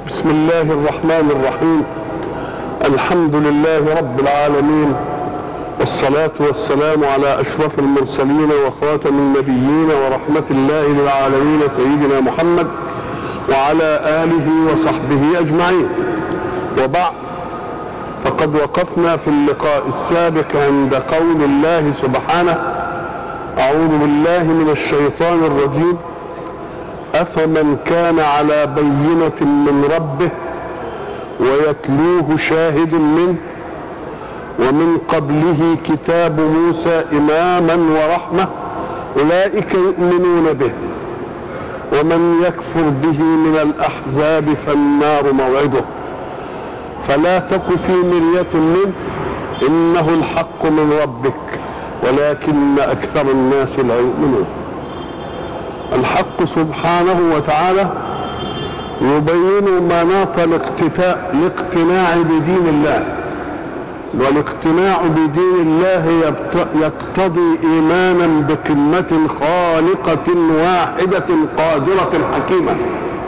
بسم الله الرحمن الرحيم الحمد لله رب العالمين والصلاة والسلام على أشرف المرسلين وخاتم النبيين ورحمة الله للعالمين سيدنا محمد وعلى آله وصحبه أجمعين وبعد فقد وقفنا في اللقاء السابق عند قول الله سبحانه أعوذ بالله من الشيطان الرجيم أفمن كان على بينة من ربه ويتلوه شاهد منه ومن قبله كتاب موسى إماما ورحمة أولئك يؤمنون به ومن يكفر به من الأحزاب فالنار موعده فلا تك في مرية منه إنه الحق من ربك ولكن أكثر الناس لا يؤمنون الحق سبحانه وتعالى يبين مناط الاقتتاء الاقتناع بدين الله والاقتناع بدين الله يقتضي ايمانا بقمه خالقه واحده قادره حكيمه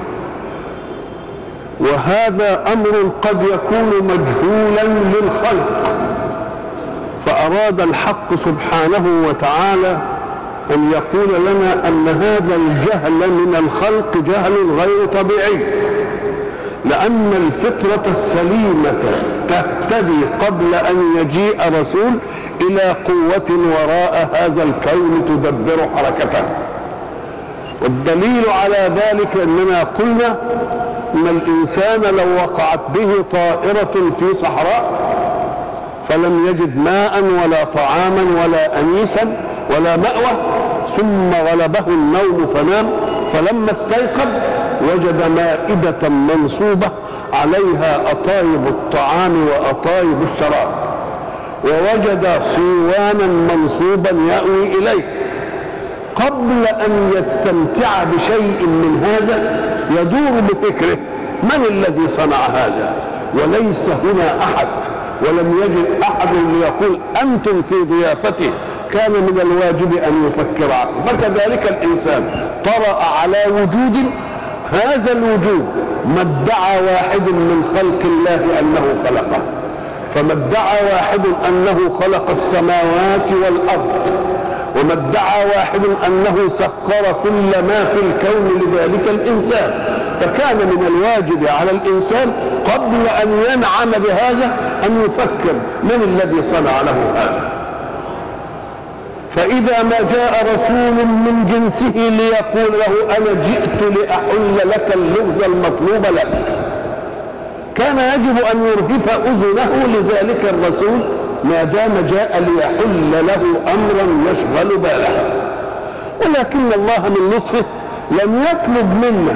وهذا امر قد يكون مجهولا للخلق فاراد الحق سبحانه وتعالى أن يقول لنا أن هذا الجهل من الخلق جهل غير طبيعي لأن الفطرة السليمة تهتدي قبل أن يجيء رسول إلى قوة وراء هذا الكون تدبر حركته والدليل على ذلك أننا قلنا أن الإنسان لو وقعت به طائرة في صحراء فلم يجد ماء ولا طعاما ولا أنيسا ولا مأوى ثم غلبه النوم فنام فلما استيقظ وجد مائدة منصوبة عليها أطايب الطعام وأطايب الشراب ووجد صيوانا منصوبا يأوي إليه قبل أن يستمتع بشيء من هذا يدور بفكره من الذي صنع هذا وليس هنا أحد ولم يجد أحد ليقول أنتم في ضيافتي كان من الواجب ان يفكر عقله فكذلك الانسان طرا على وجود هذا الوجود ما ادعى واحد من خلق الله انه خلقه فما ادعى واحد انه خلق السماوات والارض وما ادعى واحد انه سخر كل ما في الكون لذلك الانسان فكان من الواجب على الانسان قبل ان ينعم بهذا ان يفكر من الذي صنع له هذا فإذا ما جاء رسول من جنسه ليقول له أنا جئت لأحل لك اللغز المطلوب لك كان يجب أن يرهف أذنه لذلك الرسول ما دام جاء ليحل له أمرا يشغل باله ولكن الله من لطفه لم يطلب منا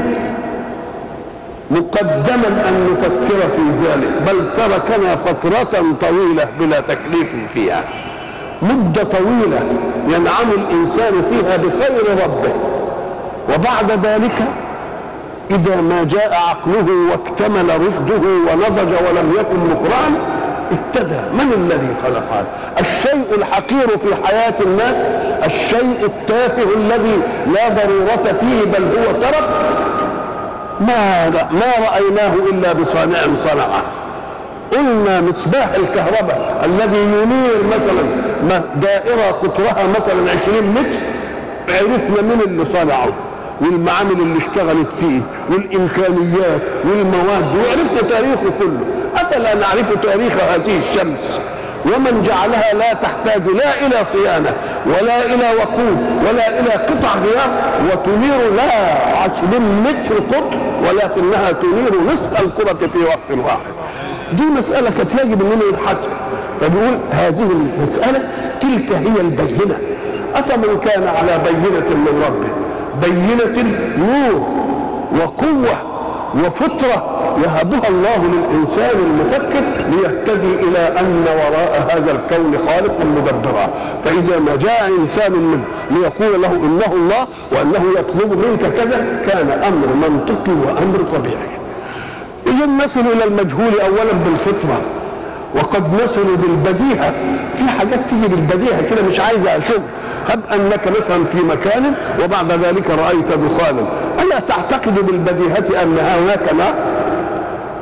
مقدما أن نفكر في ذلك بل تركنا فترة طويلة بلا تكليف فيها مدة طويلة ينعم الإنسان فيها بخير ربه وبعد ذلك إذا ما جاء عقله واكتمل رشده ونضج ولم يكن مكرها ابتدى من الذي خلق هذا الشيء الحقير في حياة الناس الشيء التافه الذي لا ضرورة فيه بل هو ترك ما ما رأيناه إلا بصانع صنعه قلنا مصباح الكهرباء الذي ينير مثلا دائرة قطرها مثلا 20 متر عرفنا من اللي صنعه والمعامل اللي اشتغلت فيه والإمكانيات والمواد وعرفنا تاريخه كله أفلا نعرف تاريخ هذه الشمس ومن جعلها لا تحتاج لا إلى صيانة ولا إلى وقود ولا إلى قطع غيار وتنير لا 20 متر قطر ولكنها تنير نصف الكرة في وقت واحد دي مسألة كانت يجب أننا نبحثها فبيقول هذه المسألة تلك هي البينة أفمن كان على بينة من ربه بينة نور وقوة وفطرة يهبها الله للإنسان المفكر ليهتدي إلى أن وراء هذا الكون خالق مدبرا فإذا ما جاء إنسان منه ليقول له إنه الله وأنه يطلب منك كذا كان أمر منطقي وأمر طبيعي إذا نصل إلى المجهول أولا بالفطرة وقد نصل بالبديهة في حاجات تيجي بالبديهة كده مش عايزة أشوف هب أنك مثلا في مكان وبعد ذلك رأيت دخانا ألا تعتقد بالبديهة أن هناك نار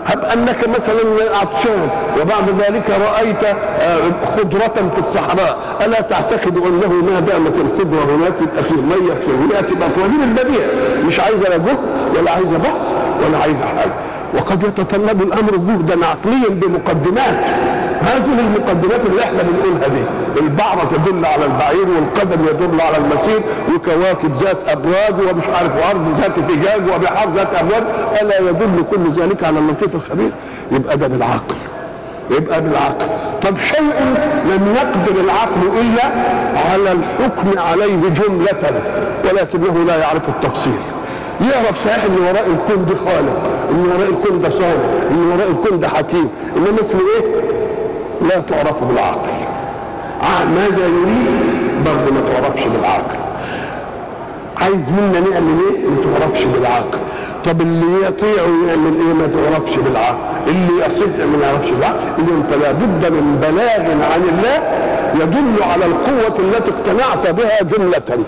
هب انك مثلا عطشان وبعد ذلك رايت خضره في الصحراء الا تعتقد انه ما دامت الخضره هناك يبقى فيه ميه في هناك تبقى توالين البديع مش عايزه لا جهد ولا عايزه بحث ولا عايزه حاجه وقد يتطلب الامر جهدا عقليا بمقدمات هذه المقدمات اللي احنا بنقولها دي البعرة تدل على البعير والقدم يدل على المسير وكواكب ذات ابراج ومش عارف وارض ذات فجاج وبحار ذات ابراج الا يدل كل ذلك على اللطيف الخبير يبقى ده بالعقل يبقى بالعقل طب شيء لم يقدر العقل الا على الحكم عليه جملة ولكنه لا يعرف التفصيل يعرف صحيح ان وراء الكون ده خالق ان وراء الكون ده صانع ان وراء الكون ده حكيم انما اسمه ايه لا تعرف بالعقل ماذا يريد برضه ما تعرفش بالعقل عايز منا نعمل ايه ما تعرفش بالعقل طب اللي يطيعه يعمل ايه ما تعرفش بالعقل اللي يصد ما يعرفش بالعقل اذا انت لابد من بلاغ عن الله يدل على القوة التي اقتنعت بها جملة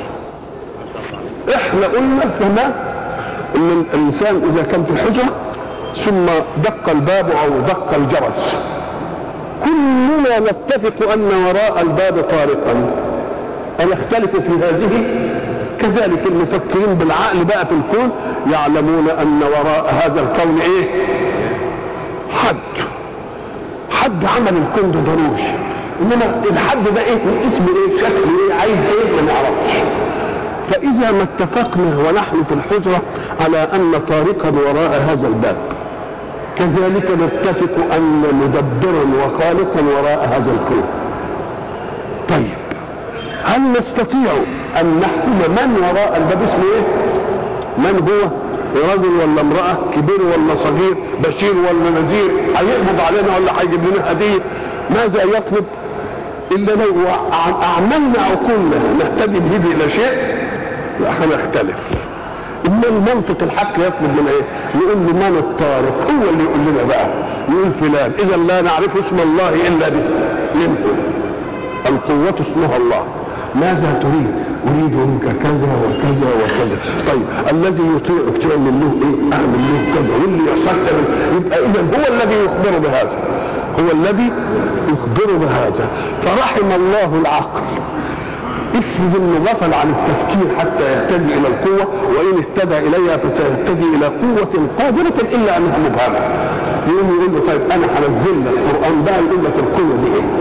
احنا قلنا كما ان الانسان اذا كان في الحجرة ثم دق الباب او دق الجرس كلنا نتفق ان وراء الباب طارقا ونختلف في هذه كذلك المفكرين بالعقل بقى في الكون يعلمون ان وراء هذا الكون ايه حد حد عمل الكون ده ضروري انما الحد ده ايه اسمه ايه شكله ايه عايز ايه ما نعرفش فاذا ما اتفقنا ونحن في الحجره على ان طارقا وراء هذا الباب كذلك نتفق ان مدبرا وخالقا وراء هذا الكون طيب هل نستطيع ان نحكم من وراء الباب اسمه ايه من هو رجل ولا امرأة كبير ولا صغير بشير ولا نذير هيقبض علينا ولا هيجيب لنا هدية ماذا يطلب إلا لو أعملنا عقولنا نهتدي به إلى شيء هنختلف إما المنطق الحق يطلب من إيه؟ يقول له من الطارق هو اللي يقول لنا بقى يقول فلان إذا لا نعرف اسم الله إلا منه القوة اسمها الله ماذا تريد؟ اريد منك كذا وكذا وكذا طيب الذي يطيعك تعمل له ايه؟ اعمل له كذا واللي يصدق يبقى اذا هو الذي يخبر بهذا هو الذي يخبر بهذا فرحم الله العقل افرض انه غفل عن التفكير حتى يهتدي الى القوه وان اهتدى اليها فسيهتدي الى قوه قادره الا انها مبهمه يقوم يقول له طيب انا هنزل لك القران بقى يقول لك القوه دي ايه؟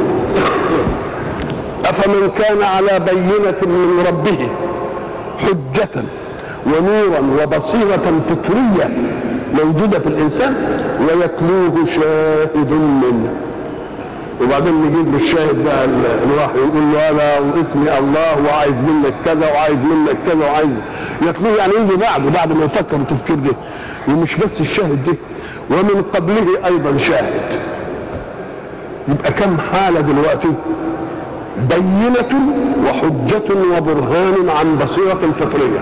أفمن كان على بينة من ربه حجة ونورا وبصيرة فكرية موجودة في الإنسان ويتلوه شاهد منه وبعدين نجيب للشاهد بقى الوحي يقول له انا واسمي الله وعايز منك كذا وعايز منك كذا وعايز يتلوه يعني يجي بعده بعد ما يفكر التفكير ده ومش بس الشاهد ده ومن قبله ايضا شاهد يبقى كم حاله دلوقتي بينة وحجة وبرهان عن بصيرة فطرية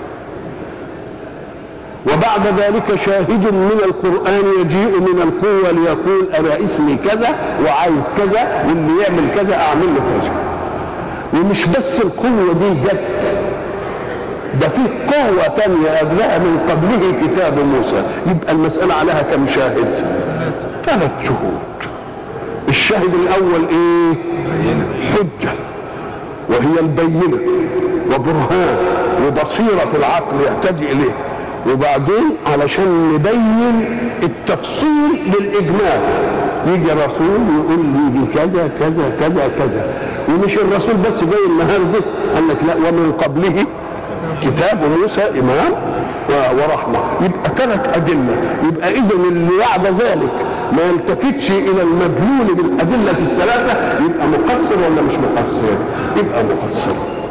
وبعد ذلك شاهد من القرآن يجيء من القوة ليقول أنا اسمي كذا وعايز كذا واللي يعمل كذا أعمل له كذا ومش بس القوة دي جت ده في قوة تانية قبلها من قبله كتاب موسى يبقى المسألة عليها كم شاهد ثلاث شهود الشاهد الأول إيه حجة وهي البينة وبرهان وبصيرة في العقل يهتدي إليه وبعدين علشان نبين التفصيل للإجمال يجي رسول يقول لي دي كذا كذا كذا كذا ومش الرسول بس جاي النهارده قال لك لا ومن قبله كتاب موسى إمام ورحمة يبقى ثلاث أدلة يبقى إذا اللي بعد ذلك ما يلتفتش إلى المدلول بالأدلة الثلاثة يبقى مقصر ولا مش مقصر؟ يبقى مقصر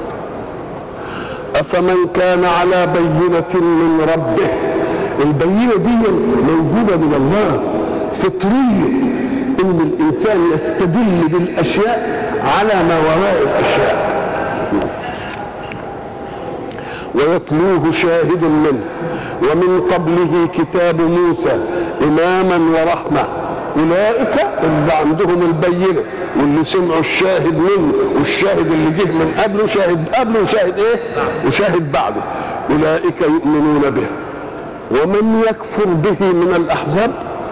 أفمن كان على بينة من ربه البينة دي موجودة من الله فطرية إن الإنسان يستدل بالأشياء على ما وراء الأشياء ويتلوه شاهد منه ومن قبله كتاب موسى إماما ورحمة أولئك اللي عندهم البينة واللي سمعوا الشاهد منه والشاهد اللي جه من قبله شاهد قبله وشاهد ايه وشاهد بعده أولئك يؤمنون به ومن يكفر به من الأحزاب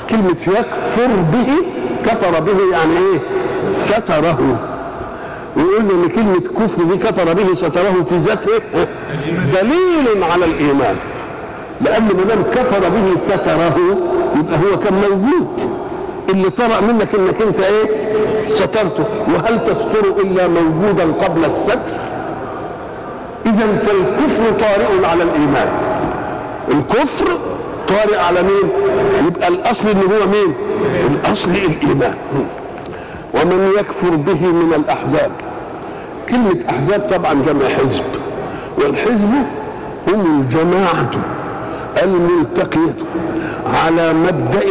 كلمة يكفر به كفر به يعني ايه ستره ويقول له ان كلمة كفر دي كفر به ستره في ذاته دليل على الإيمان لأن ما دام كفر به ستره يبقى هو كان موجود اللي طرأ منك انك انت ايه سترته وهل تستر الا موجودا قبل الستر اذا فالكفر طارئ على الايمان الكفر طارئ على مين يبقى الاصل ان هو مين الاصل الايمان ومن يكفر به من الاحزاب كلمة احزاب طبعا جمع حزب والحزب هم الجماعة الملتقية على مبدأ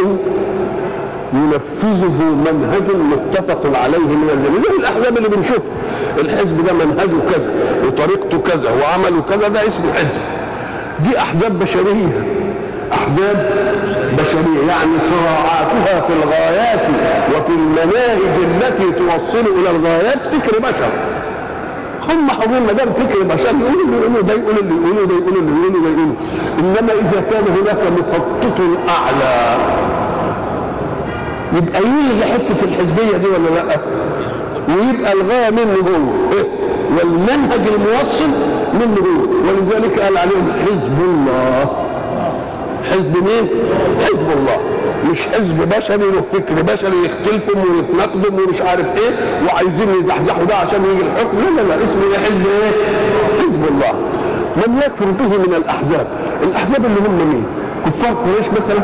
ينفذه منهج متفق عليه من الجميع زي الاحزاب اللي بنشوفها الحزب ده منهجه كذا وطريقته كذا وعمله كذا ده اسمه حزب دي احزاب بشريه احزاب بشريه يعني صراعاتها في الغايات وفي المناهج التي توصل الى الغايات فكر بشر هم حاضرين ما دام فكر بشر يقولوا اللي يقولوا ده يقول اللي يقولوا ده يقول اللي يقولوا ده يقولوا انما اذا كان هناك مخطط اعلى يبقى يلغي حته الحزبيه دي ولا لا؟ ويبقى الغايه منه هو إيه؟ والمنهج الموصل منه هو ولذلك قال عليهم حزب الله حزب مين؟ حزب الله مش حزب بشري له فكر بشري يختلفوا ويتناقضوا ومش عارف ايه وعايزين يزحزحوا ده عشان يجي الحكم لا لا لا اسمه ايه حزب ايه؟ حزب الله من يكفر به من الاحزاب الاحزاب اللي هم مين؟ كفار قريش مثلا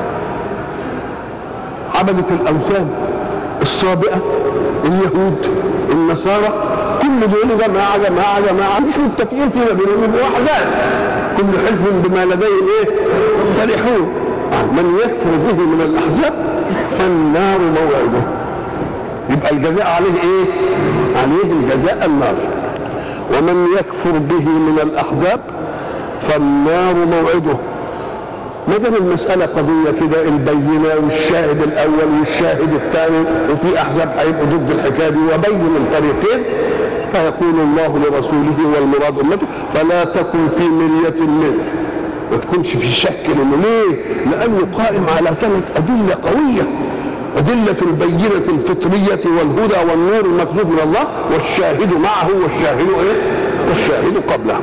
عبدة الأوثان السابقة اليهود النصارى كل دول جماعة جماعة جماعة مش متفقين فيما بينهم يبقوا أحزاب كل حزب بما لديهم إيه فرحون من يكفر به من الأحزاب فالنار موعده يبقى الجزاء عليه إيه؟ عليه الجزاء النار ومن يكفر به من الأحزاب فالنار موعده ما دام المسألة قضية كده البينة والشاهد الأول والشاهد الثاني وفي أحزاب هيبقوا ضد الحكاية دي وبين الطريقين فيقول الله لرسوله والمراد أمته فلا تكن في مرية منه ما تكونش في شك منه ليه؟ لأنه قائم على ثلاث أدلة قوية أدلة البينة الفطرية والهدى والنور المكذوب من الله والشاهد معه والشاهد إيه؟ والشاهد قبله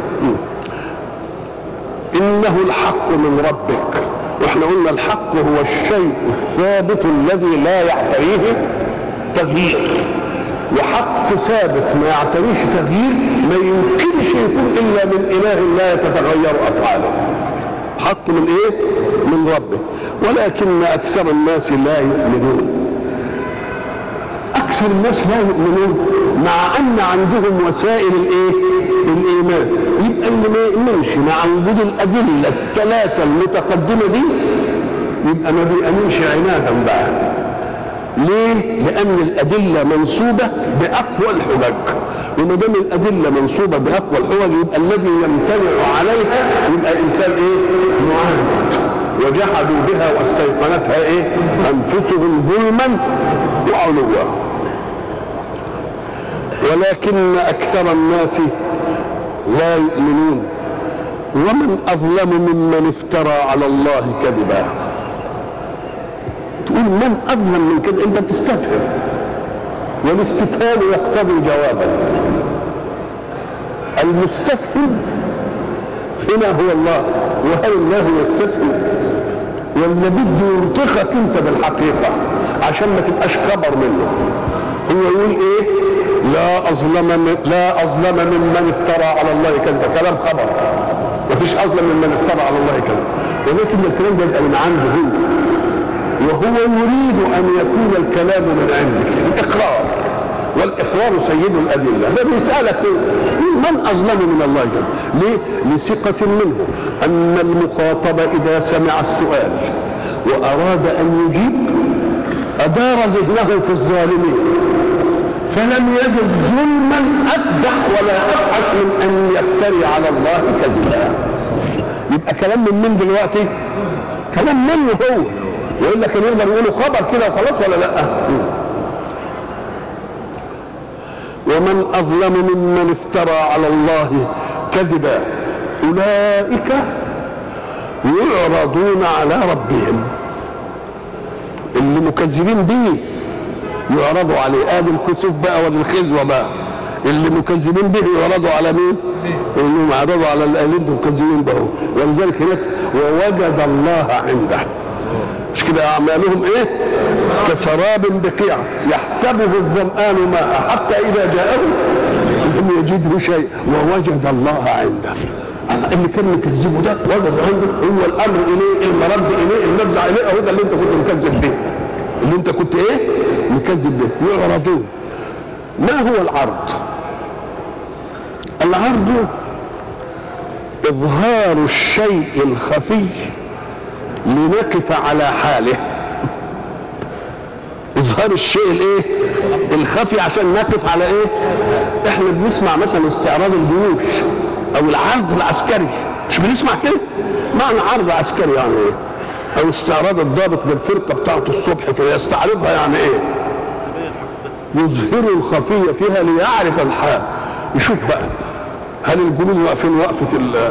إنه الحق من ربك واحنا قلنا الحق هو الشيء الثابت الذي لا يعتريه تغيير وحق ثابت ما يعتريش تغيير ما يمكنش يكون الا من اله لا يتتغير افعاله حق من ايه من ربه ولكن اكثر الناس لا يؤمنون اكثر الناس لا يؤمنون مع ان عندهم وسائل الايه الايمان يبقى اللي ما يؤمنش مع وجود الادله الثلاثه المتقدمه دي يبقى ما بيامنش عنادا بقى ليه؟ لأن الأدلة منصوبة بأقوى الحجج وما دام الأدلة منصوبة بأقوى الحجج يبقى الذي يمتنع عليها يبقى إنسان إيه؟ معاند وجحدوا بها واستيقنتها إيه؟ أنفسهم ظلما وعلوا ولكن أكثر الناس لا يؤمنون ومن أظلم ممن افترى على الله كذبا تقول من أظلم من كده أنت بتستفهم والاستفهام يقتضي جوابا المستفهم هنا هو الله وهل الله يستفهم ولا بده ينطقك انت بالحقيقه عشان ما تبقاش خبر منه هو يقول ايه لا اظلم من لا اظلم ممن افترى على الله كذبا كلام خبر مفيش اظلم ممن افترى على الله كذبا ولكن الكلام ده يبقى من عنده هو وهو يريد ان يكون الكلام من عندك الاقرار والاقرار سيد الادله ده بيسالك من اظلم من الله جل ليه لثقه منه ان المخاطب اذا سمع السؤال واراد ان يجيب ادار ذهنه في الظالمين فلم يجد ظلما اقبح ولا ابحث من ان يفتري على الله كذبا يبقى كلام من من دلوقتي كلام منه هو يقول لك ان يقدر يقولوا خبر كده وخلاص ولا لا ومن اظلم ممن افترى على الله كذبا اولئك يعرضون على ربهم المكذبين به يعرضوا عليه ادي الكسوف بقى ولا الخزوه بقى اللي مكذبين به يعرضوا على مين؟ انهم يعرضوا على اللي انتم مكذبين به ولذلك هناك ووجد الله عنده مش كده اعمالهم ايه؟ كسراب بقيع يحسبه الظمآن ماء حتى اذا جاءه لم يجده شيء ووجد الله عنده اللي كان مكذبه ده وجد عنده هو الامر اليه المرد اليه المرجع اليه هو ده اللي انت كنت مكذب به اللي انت كنت ايه؟ مكذب به يعرضون ما هو العرض؟ العرض اظهار الشيء الخفي لنقف على حاله اظهار الشيء الايه الخفي عشان نقف على ايه احنا بنسمع مثلا استعراض الجيوش او العرض العسكري مش بنسمع كده معنى عرض عسكري يعني ايه او استعراض الضابط للفرقه بتاعته الصبح كده يستعرضها يعني ايه يظهر الخفيه فيها ليعرف الحال يشوف بقى هل الجنود واقفين وقفه ال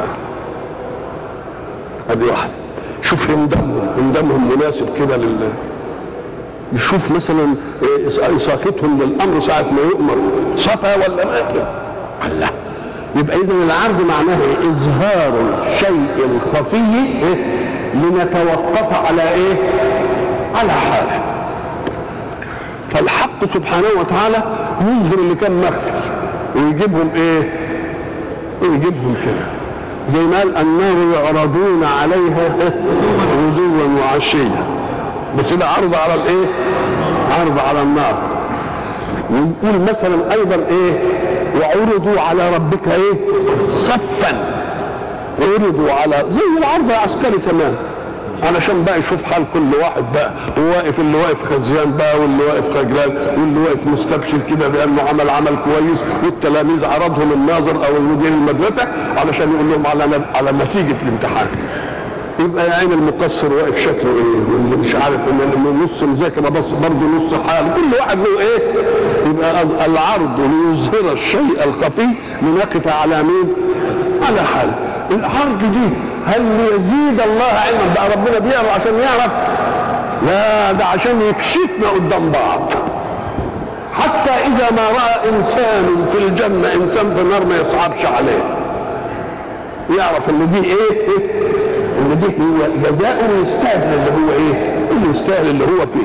ادي واحد شوف هندمهم هندمهم مناسب كده لل يشوف مثلا إصافتهم للأمر ساعة ما يؤمر صفا ولا ما الله يبقى إذا العرض معناه إظهار الشيء الخفي إيه؟ لنتوقف على إيه؟ على حاله فالحق سبحانه وتعالى يظهر اللي كان مخفي ويجيبهم إيه؟ ويجيبهم كده زي ما قال النار يعرضون عليها غدوا وعشيا بس ده عرض على الايه عرض على النار ونقول مثلا ايضا ايه وعرضوا على ربك ايه صفا عرضوا على زي العرض العسكري تمام علشان بقى يشوف حال كل واحد بقى واقف اللي واقف خزيان بقى واللي واقف خجلان واللي واقف مستبشر كده بانه عمل عمل كويس والتلاميذ عرضهم الناظر او المدير المدرسه علشان يقول لهم على على نتيجه الامتحان يبقى يا عين المقصر واقف شكله ايه واللي مش عارف ان نص مذاكره بس برضه نص حال كل واحد له ايه يبقى العرض ليظهر الشيء الخفي لنقف على مين على حال العرض دي هل يزيد الله علما بقى ربنا بيعرف عشان يعرف لا ده عشان يكشفنا قدام بعض حتى اذا ما راى انسان في الجنه انسان في النار ما يصعبش عليه يعرف ان دي ايه, إيه؟ ان دي هو جزاء يستاهل اللي هو ايه اللي يستاهل اللي هو فيه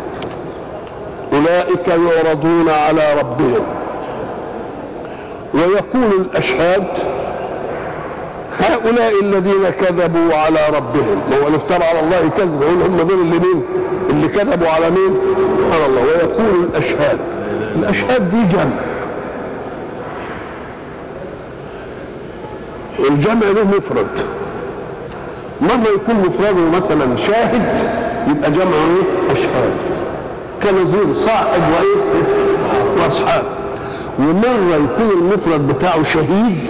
اولئك يعرضون على ربهم ويقول الاشهاد هؤلاء الذين كذبوا على ربهم هو اللي افترى على الله كذب يقول هم دول اللي مين اللي كذبوا على مين على الله ويقول الاشهاد الاشهاد دي جمع الجمع له مفرد مرة يكون مفرده مثلا شاهد يبقى جمعه ايه؟ أشهاد كنظير صاحب وإيه؟ وأصحاب ومرة يكون المفرد بتاعه شهيد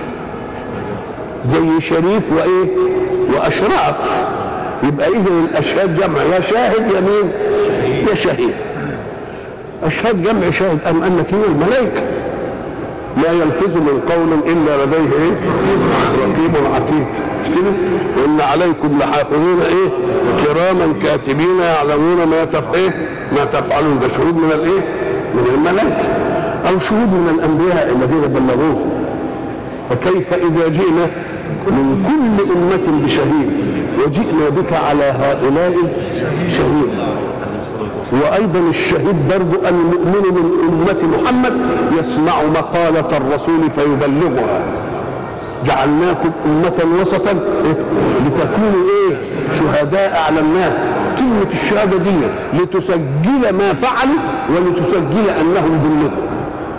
زي شريف وإيه؟ وأشراف يبقى إذا الأشهاد جمع يا شاهد يا مين؟ يا شهيد أشهاد جمع شاهد أم أنك هي الملائكة لا يلفظ من قول إلا لديه إيه؟ رقيب عتيد كده وان عليكم لحافظين ايه كراما كاتبين يعلمون ما تف ايه ما تفعلون ده شهود من الايه من الملائكه او شهود من الانبياء الذين بلغوه فكيف اذا جئنا من كل امه بشهيد وجئنا بك على هؤلاء شهيد وايضا الشهيد برضو المؤمن من امه محمد يسمع مقاله الرسول فيبلغها جعلناكم أمة وسطا لتكونوا إيه شهداء على الناس كلمة الشهادة دي لتسجل ما فعلوا ولتسجل أنهم بلغوا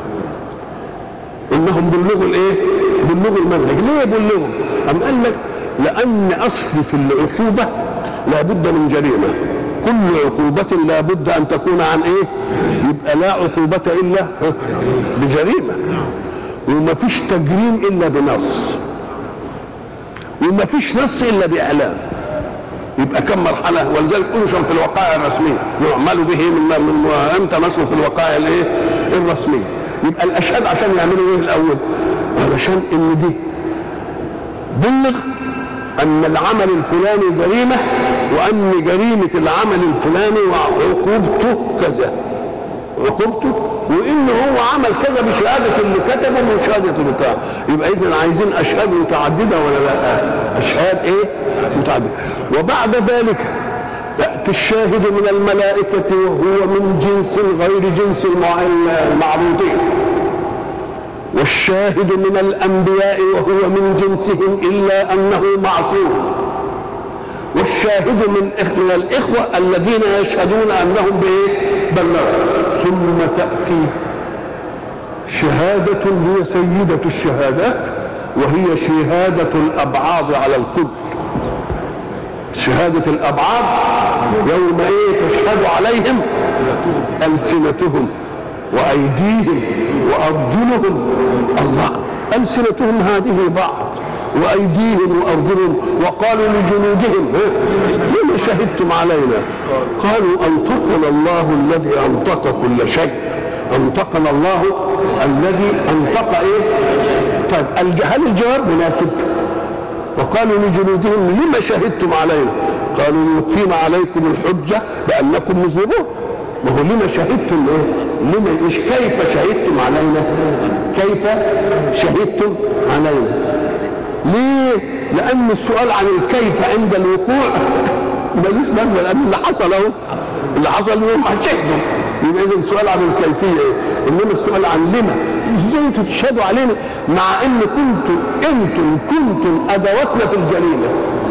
إنهم بلغوا الإيه؟ بلغوا المنهج ليه بلغوا؟ أم قال لك لأن أصل في العقوبة لابد من جريمة كل عقوبة لابد أن تكون عن إيه؟ يبقى لا عقوبة إلا بجريمة وما فيش تجريم الا بنص وما فيش نص الا باعلام يبقى كم مرحله ولذلك انشر في الوقائع الرسميه يعمل به من, من امتى نشر في الوقائع الايه الرسميه يبقى الاشهاد عشان يعملوا ايه الاول علشان ان دي بلغ ان العمل الفلاني جريمه وان جريمه العمل الفلاني وعقوبته كذا عقوبته وان هو عمل كذا بشهاده اللي كتبه من شهاده بتاع يبقى اذا عايزين اشهاد متعدده ولا لا اشهاد ايه متعدده وبعد ذلك ياتي الشاهد من الملائكه وهو من جنس غير جنس المعروضين والشاهد من الانبياء وهو من جنسهم الا انه معصوم والشاهد من من الاخوه الذين يشهدون انهم بايه بلغوا ثم تاتي شهاده هي سيده الشهادات وهي شهاده الابعاض على الكل شهاده الابعاض يوم ايه تشهد عليهم السنتهم وايديهم وارجلهم الله السنتهم هذه بعض وايديهم وارجلهم وقالوا لجنودهم لما شهدتم علينا قالوا انطقنا الله الذي انطق كل شيء انطقنا الله الذي انطق ايه طيب هل الجواب مناسب وقالوا لجنودهم لما شهدتم علينا قالوا نقيم عليكم الحجه بانكم مذنبون ما هو لما شهدتم ايه لما مش كيف شهدتم علينا كيف شهدتم علينا ليه لان السؤال عن الكيف عند الوقوع ملوش لازمه لان اللي حصل اهو اللي حصل انهم هتشهدوا يبقى اذا السؤال عن الكيفيه ايه انما السؤال عن لما ازاي انتوا تشهدوا علينا مع ان كنتم انتم كنتم ادواتنا في الجريمه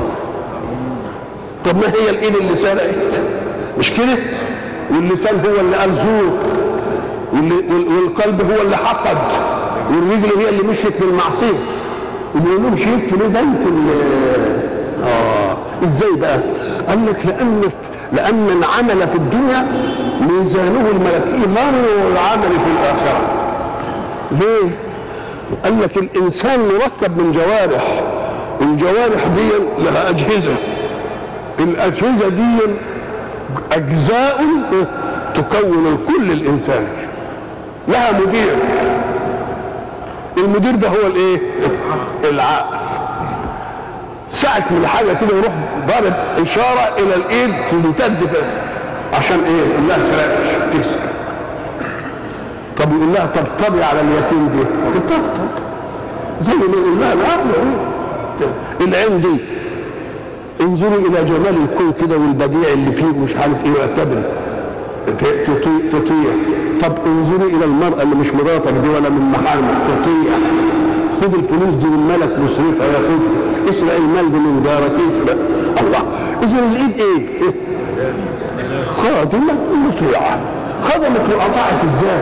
طب ما هي الايد اللي سرقت مش كده واللسان هو اللي قال زور والقلب هو اللي حقد والرجل هي اللي مشيت في المعصيه وبيقول لهم شهدت ليه ده انت اه ازاي بقى؟ قال لك لان لان العمل في الدنيا ميزانه الملكي غير العمل في الاخره ليه؟ قال لك الانسان مركب من جوارح الجوارح دي لها اجهزه الاجهزه دي اجزاء تكون الكل الانساني لها مدير المدير ده هو الايه العقل ساعة من الحاجة كده يروح ضارب إشارة إلى الإيد تمتد عشان إيه؟ يقول لها سرقش تسرق طب يقول لها طبطبي على اليتيم دي تطبطب زي ما يقول لها لا العين دي انظروا الى جمال الكون كده والبديع اللي فيه مش عارف ايه واعتبر تطيع تطيع طب انظروا الى المراه اللي مش مراتك دي ولا من محارمك تطيع خد الفلوس دي من ملك مصرفها ياخد اسرق المال دي من جارك اسرق الله اذا الايد ايه؟ خادمه مطيعه خدمت واطاعت ازاي؟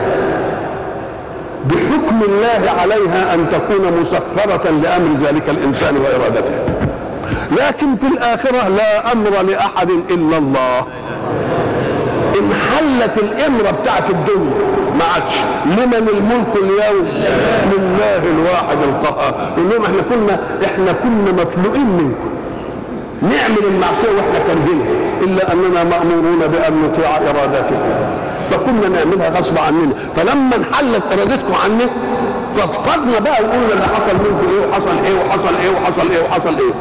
بحكم الله عليها ان تكون مسخره لامر ذلك الانسان وارادته لكن في الآخرة لا أمر لأحد إلا الله إن حلت الإمرة بتاعت الدنيا ما عادش لمن الملك اليوم لله الواحد القهار يقول لهم احنا كنا احنا كنا مفلوقين منكم نعمل المعصيه واحنا كارهينها الا اننا مامورون بان نطيع ارادتكم فكنا نعملها غصب عننا فلما انحلت ارادتكم عننا فضفضنا بقى وقلنا اللي حصل منكم ايه وحصل ايه وحصل ايه وحصل ايه وحصل ايه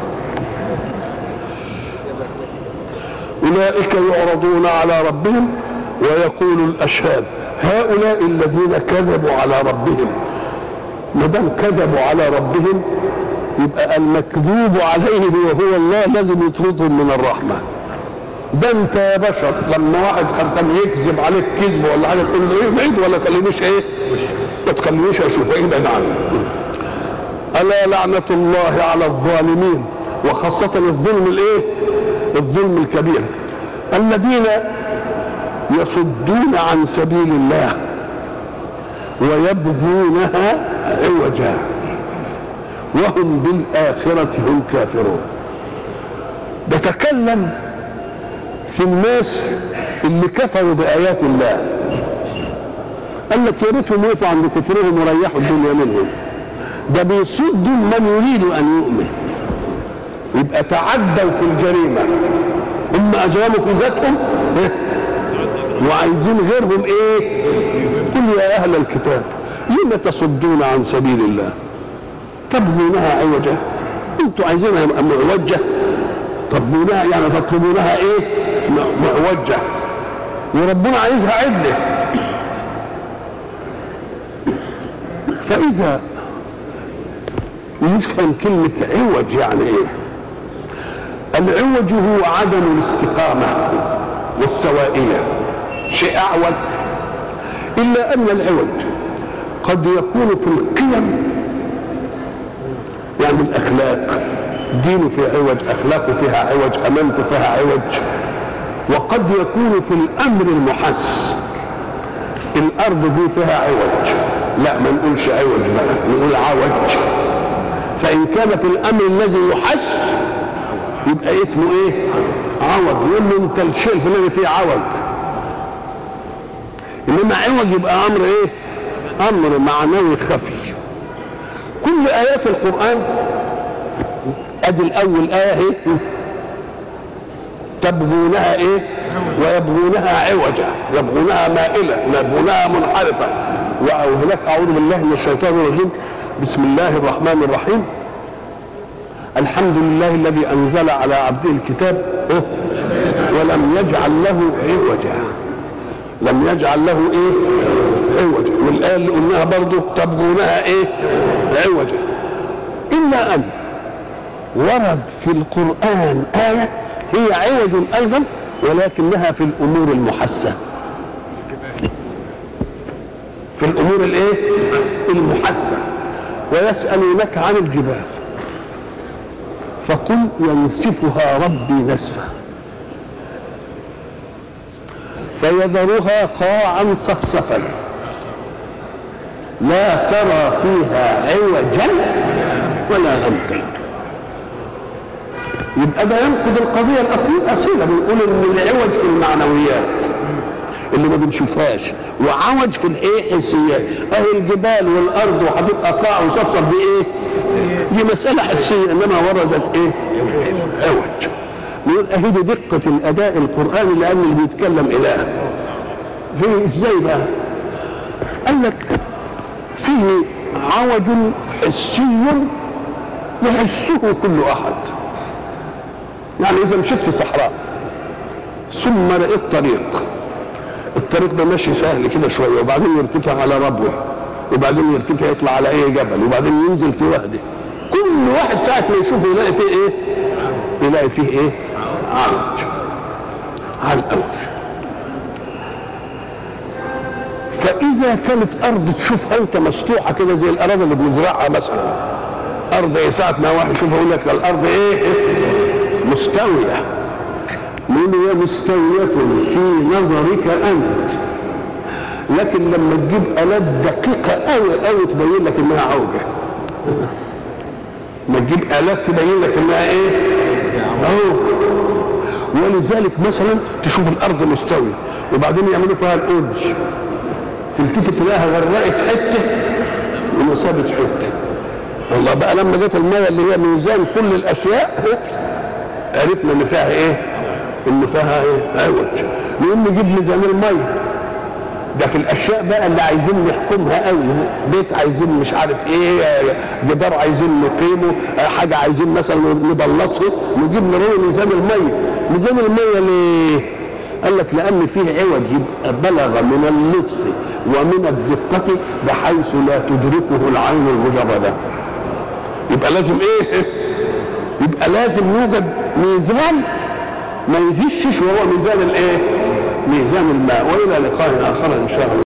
أولئك يعرضون على ربهم ويقول الأشهاد هؤلاء الذين كذبوا على ربهم ما دام كذبوا على ربهم يبقى المكذوب عليه وهو الله لازم يطردهم من الرحمة ده انت يا بشر لما واحد كان يكذب عليك كذب ولا حاجه تقول له ايه بعيد ولا خلينيش ايه ما تخلينيش اشوف ابعد عنه الا لعنه الله على الظالمين وخاصه الظلم الايه الظلم الكبير الذين يصدون عن سبيل الله ويبغونها عوجا وهم بالآخرة هم كافرون بتكلم في الناس اللي كفروا بآيات الله قال لك يا ريتهم وقفوا عند كفرهم وريحوا الدنيا منهم ده بيصدوا من يريد أن يؤمن يبقى تعدوا في الجريمة هم أجرموا في ذاتهم وعايزين غيرهم ايه قل يا أهل الكتاب لم تصدون عن سبيل الله تبغونها عوجا انتوا عايزينها معوجة تطلبونها يعني تطلبونها ايه م- معوجة وربنا عايزها عدلة فإذا نفهم كلمة عوج يعني ايه العوج هو عدم الاستقامة والسوائية شيء أعوج إلا أن العوج قد يكون في القيم يعني الأخلاق دينه فيه عوج أخلاقه فيها عوج أمانته فيها عوج وقد يكون في الأمر المحس الأرض دي فيها عوج لا ما نقولش عوج بقى نقول عوج فإن كان في الأمر الذي يحس يبقى اسمه ايه عوج يقول له انت الشيء الفلاني فيه عوج انما عوج يبقى امر ايه امر معنوي خفي كل ايات القران ادي الاول ايه اهي تبغونها ايه ويبغونها عوجا يبغونها مائله يبغونها منحرفه وهناك اعوذ بالله من الشيطان الرجيم بسم الله الرحمن الرحيم الحمد لله الذي انزل على عبده الكتاب إيه؟ ولم يجعل له عوجا لم يجعل له ايه عوجا والايه اللي قلناها برضه تبغونها ايه عوجا الا ان ورد في القران ايه هي عوج ايضا ولكنها في الامور المحسه في الامور الايه المحسه ويسالونك عن الجبال فقل ينسفها ربي نسفا فيذرها قاعا صفصفا لا ترى فيها عوجا ولا امتا يبقى ده ينقض القضية الأصيلة أصيلة بنقول إن العوج في المعنويات اللي ما بنشوفهاش وعوج في الايه حسيات اهي الجبال والارض وهتبقى قاع وصفصف دي ايه دي مسألة حسية انما وردت ايه عوج نقول اهي دي دقة الاداء القرآني لان اللي بيتكلم اله في ازاي بقى قال لك فيه عوج حسي يحسه كل احد يعني اذا مشيت في صحراء ثم لقيت طريق الطريق ده ماشي سهل كده شويه وبعدين يرتفع على ربوه وبعدين يرتفع يطلع على اي جبل وبعدين ينزل في وهده كل واحد ساعه ما يشوفه يلاقي فيه ايه؟ يلاقي فيه ايه؟ عرج على الاول فاذا كانت ارض تشوفها انت مسطوحه كده زي الاراضي اللي بنزرعها مثلا ارض ايه ساعه ما واحد يشوفها يقول لك الارض ايه؟ إيه؟ مستويه نقول هي مستوية في نظرك أنت لكن لما تجيب آلات دقيقة أوي أوي تبين لك إنها عوجة ما تجيب آلات تبين لك إنها إيه؟ عوجة ولذلك مثلا تشوف الأرض مستوية وبعدين يعملوا فيها الأرج تلتفت تلاقيها غرقت حتة ومسابت حتة والله بقى لما جت المية اللي هي ميزان كل الأشياء عرفنا إن فيها إيه؟ ان فيها ايه عوج نقوم نجيب ميزان الميه ده في الاشياء بقى اللي عايزين نحكمها قوي بيت عايزين مش عارف ايه جدار عايزين نقيمه حاجه عايزين مثلا نبلطه نجيب نروي ميزان الميه ميزان الميه ليه قال لك لان فيه عوج يبقى بلغ من اللطف ومن الدقة بحيث لا تدركه العين المجردة يبقى لازم ايه يبقى لازم يوجد ميزان ما يغشش وهو ميزان الايه ميزان الماء والى لقاء اخر ان شاء الله